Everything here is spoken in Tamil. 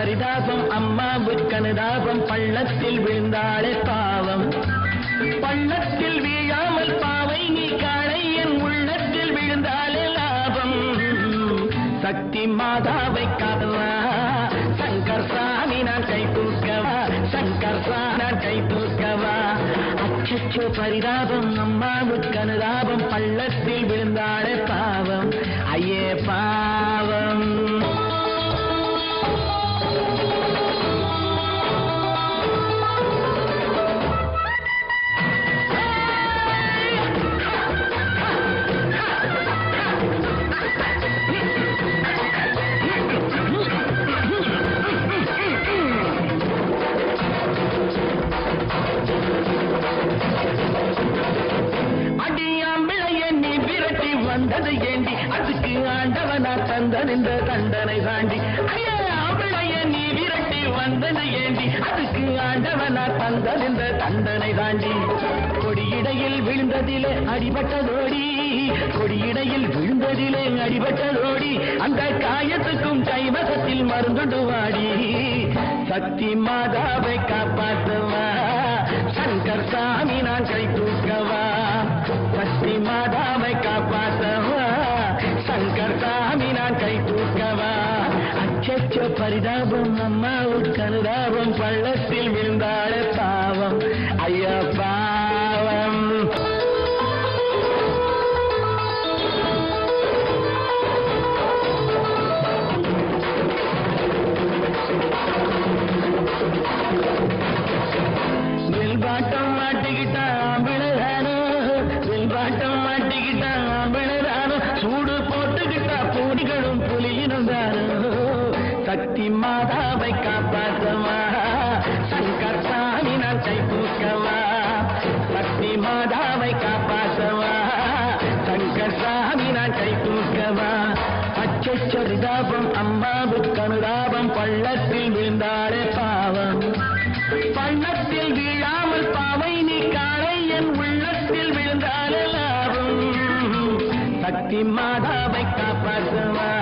பரிதாபம் அம்மாவுக்கு அனுதாபம் பள்ளத்தில் விழுந்தாளே பாவம் பள்ளத்தில் வீழாமல் பாவை நீ காணை என் உள்ளத்தில் விழுந்தாலே லாபம் சக்தி மாதாவை காவா சங்கர் சாமி நான் கை தூக்கவா சங்கர் சா நான் கை தூக்கவா அச்சச்சோ பரிதாபம் அம்மாவுக்கு அனுதாபம் பள்ளத்தில் விழுந்தாளே பாவம் ஐயே பாவம் அடியாம்பிளைய நீ விரட்டி வந்தது ஏண்டி அதுக்கு ஆண்டவனா தந்தன் இந்த தண்டனை தாண்டி ஐயாம்பிளைய நீ விரட்டி வந்தது ஏண்டி அதுக்கு ஆண்டவனா தந்தன் இந்த தண்டனை தாண்டி கொடியிடையில் விழுந்ததிலே அடிபட்டதோடி கொடியிடையில் விழுந்ததிலே அடிபட்டதோடி அந்த காயத்துக்கும் கைவசத்தில் மருந்துண்டு வாடி சக்தி மாதாவை காப்பாற்றுவா சங்கர் சாமி நான் கை தூக்கவா சக்தி மாதாவை காப்பாற்றவா சங்கர் சாமி நான் கை தூக்கவா அச்சச்சோ பரிதாபம் அம்மாவுக்கு அனுதாபம் பள்ளத்தில் விழுந்தாள பாவம் ஐயா பாவம் வெல்பாட்டம் மாட்டிக்கிட்டா ஆம்பிளதானோ வெல்பாட்டம் மாட்டிக்கிட்டா ஆம்பிளதானோ சூடு போட்டுக்கிட்டா பூடிகளும் புலியினும் தானோ சக்தி மாதாவை காப்பாற்றவா சங்கர் சாமி நான் கை தூக்கவா சக்தி மாதாவை காப்பாற்றவா சங்கர் சாமி நான் கை தூக்கவா அச்சரிதாபம் அம்மாவுக்கு அனுதாபம் பள்ளத்தில் விழுந்தாளே பாவம் பள்ளத்தில் வீழாமல் பாவை நீ காணை என் உள்ளத்தில் விழுந்தாலே லாபம் சக்தி மாதாவை காப்பாற்றுவா